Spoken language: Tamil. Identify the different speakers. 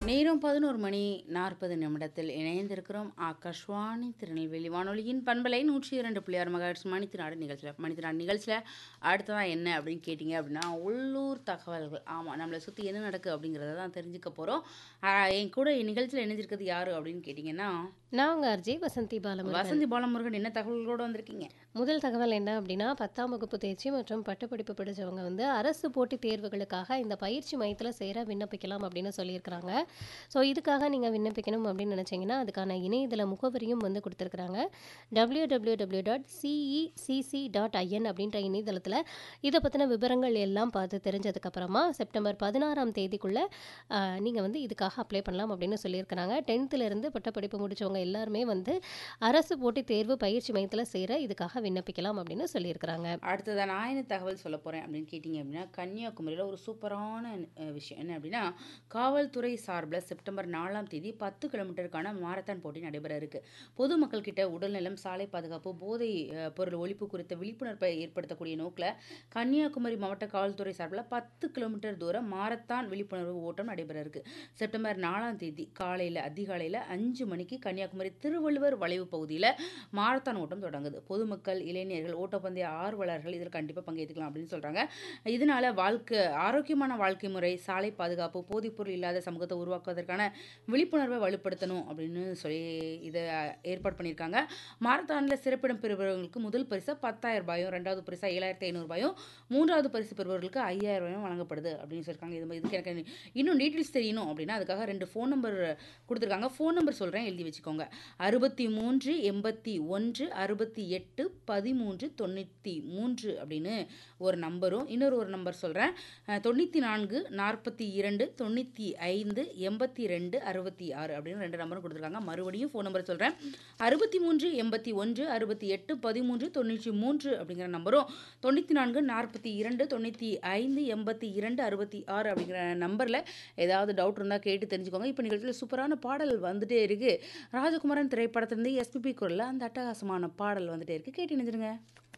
Speaker 1: நேரம் பதினோரு மணி நாற்பது நிமிடத்தில் இணைந்திருக்கிறோம் ஆகாஷ்வாணி திருநெல்வேலி வானொலியின் பண்பலை நூற்றி இரண்டு புள்ளியார் மகாட்சி மணித்தினாடு நிகழ்ச்சியில் மணித்தினாடு நிகழ்ச்சியில் அடுத்ததான் என்ன அப்படின்னு கேட்டிங்க அப்படின்னா உள்ளூர் தகவல்கள் ஆமாம் நம்மளை சுற்றி என்ன நடக்குது அப்படிங்கிறத தான் தெரிஞ்சுக்க போகிறோம் என் கூட நிகழ்ச்சியில் இணைஞ்சிருக்கிறது யார் அப்படின்னு கேட்டிங்கன்னா
Speaker 2: நான் உங்க அர்ஜி வசந்தி பாலமுருகன்
Speaker 1: வசந்தி பாலமுருகன் என்ன தகவல்களோடு வந்திருக்கீங்க
Speaker 2: முதல் தகவல் என்ன அப்படின்னா பத்தாம் வகுப்பு தேர்ச்சி மற்றும் பட்டப்படிப்பு படிச்சவங்க வந்து அரசு போட்டித் தேர்வுகளுக்காக இந்த பயிற்சி மையத்தில் சேர விண்ணப்பிக்கலாம் அப்படின்னு சொல்லியிருக்கிறாங்க ஸோ இதுக்காக நீங்கள் விண்ணப்பிக்கணும் அப்படின்னு நினச்சிங்கன்னா அதுக்கான இணையதள முகவரியும் வந்து கொடுத்துருக்குறாங்க W W W dot C E C C dot I N அப்படின்ற இணையதளத்தில் இதை பற்றின விவரங்கள் எல்லாம் பார்த்து தெரிஞ்சதுக்கப்புறமா செப்டம்பர் பதினாறாம் தேதிக்குள்ளே நீங்கள் வந்து இதுக்காக அப்ளை பண்ணலாம் அப்படின்னு சொல்லியிருக்கிறாங்க டென்த்துலேருந்து பட்டப்படிப்பு முடிச்சவங்க எல்லாருமே வந்து அரசு போட்டித் தேர்வு பயிற்சி மையத்தில் சேர இதுக்காக விண்ணப்பிக்கலாம் அப்படின்னு சொல்லியிருக்கிறாங்க
Speaker 1: அடுத்ததாக நான் என்ன தகவல் சொல்ல போகிறேன் அப்படின்னு கேட்டிங்க அப்படின்னா கன்னியாகுமரியில் ஒரு சூப்பரான அஹ், விஷயம் என்ன அப்படின்னா காவல்துறை சார்பில் செப்டம்பர் நாலாம் தேதி பத்து கிலோமீட்டருக்கான மாரத்தான் போட்டி நடைபெற இருக்கு பொதுமக்கள் கிட்ட உடல்நலம் சாலை பாதுகாப்பு போதை அஹ், பொருள் ஒழிப்பு குறித்த விழிப்புணர்வை ஏற்படுத்தக்கூடிய நோக்கில் கன்னியாகுமரி மாவட்ட காவல்துறை சார்பில் பத்து கிலோமீட்டர் தூரம் மாரத்தான் விழிப்புணர்வு ஓட்டம் நடைபெற இருக்கு செப்டம்பர் நாலாம் தேதி காலையில் அதிகாலையில் அஞ்சு மணிக்கு கன்னியாகுமரி திருவள்ளுவர் வளைவு பகுதியில் மாரத்தான் ஓட்டம் தொடங்குது பொதுமக்கள் இளைஞர்கள் ஓட்டப்பந்தய ஆர்வலர்கள் இதில் கண்டிப்பாக பங்கேற்றுக்கலாம் அப்படின்னு சொல்கிறாங்க இதனால வாழ்க்கை ஆரோக்கியமான வாழ்க்கை முறை சாலை பாதுகாப்பு போதைப்பொருள் இல்லாத சமூகத்தை உருவாக்குவதற்கான விழிப்புணர்வை வலுப்படுத்தணும் அப்படின்னு சொல்லி இதை ஏற்பாடு பண்ணியிருக்காங்க மாரத்தானில் சிறப்பிடம் பெறுபவர்களுக்கு முதல் பரிசு பத்தாயிரம் ரூபாயும் ரெண்டாவது பரிசா ஏழாயிரத்தி ஐநூறுபாயும் மூன்றாவது பரிசு பெறுபவர்களுக்கு ஐயாயிரம் ரூபாயும் வழங்கப்படுது அப்படின்னு சொல்லியிருக்காங்க இது இதுக்கு எனக்கு இன்னும் டீட்டெயில்ஸ் தெரியணும் அப்படின்னா அதுக்காக ரெண்டு ஃபோன் நம்பர் கொடுத்துருக்காங்க ஃபோன் நம்பர் சொல்கிறேன் எழுதி வச்சுக்கோங்க அறுபத்தி மூன்று எண்பத்தி ஒன்று அறுபத்தி எட்டு பதிமூன்று தொண்ணூற்றி மூன்று அப்படின்னு ஒரு நம்பரும் இன்னொரு ஒரு நம்பர் சொல்கிறேன் தொண்ணூற்றி நான்கு நாற்பத்தி இரண்டு தொண்ணூற்றி ஐந்து எண்பத்தி ரெண்டு அறுபத்தி ஆறு அப்படின்னு ரெண்டு நம்பரும் கொடுத்துருக்காங்க மறுபடியும் ஃபோன் நம்பர் சொல்கிறேன் அறுபத்தி மூன்று எண்பத்தி ஒன்று அறுபத்தி எட்டு பதிமூன்று தொண்ணூற்றி மூன்று அப்படிங்கிற நம்பரும் தொண்ணூற்றி நான்கு நாற்பத்தி இரண்டு தொண்ணூற்றி ஐந்து எண்பத்தி இரண்டு அறுபத்தி ஆறு அப்படிங்கிற நம்பரில் ஏதாவது டவுட் இருந்தால் கேட்டு தெரிஞ்சுக்கோங்க இப்போ நிகழ்ச்சியில் சூப்பரான பாடல் வந்துட்டே இருக்குது ராஜகுமாரன் திரைப்படத்திலிருந்து எஸ்பிபி குரலில் அந்த அட்டகாசமான பாடல் வந்துட்டே இருக்குது கேட்டு நினைச்சிருங்க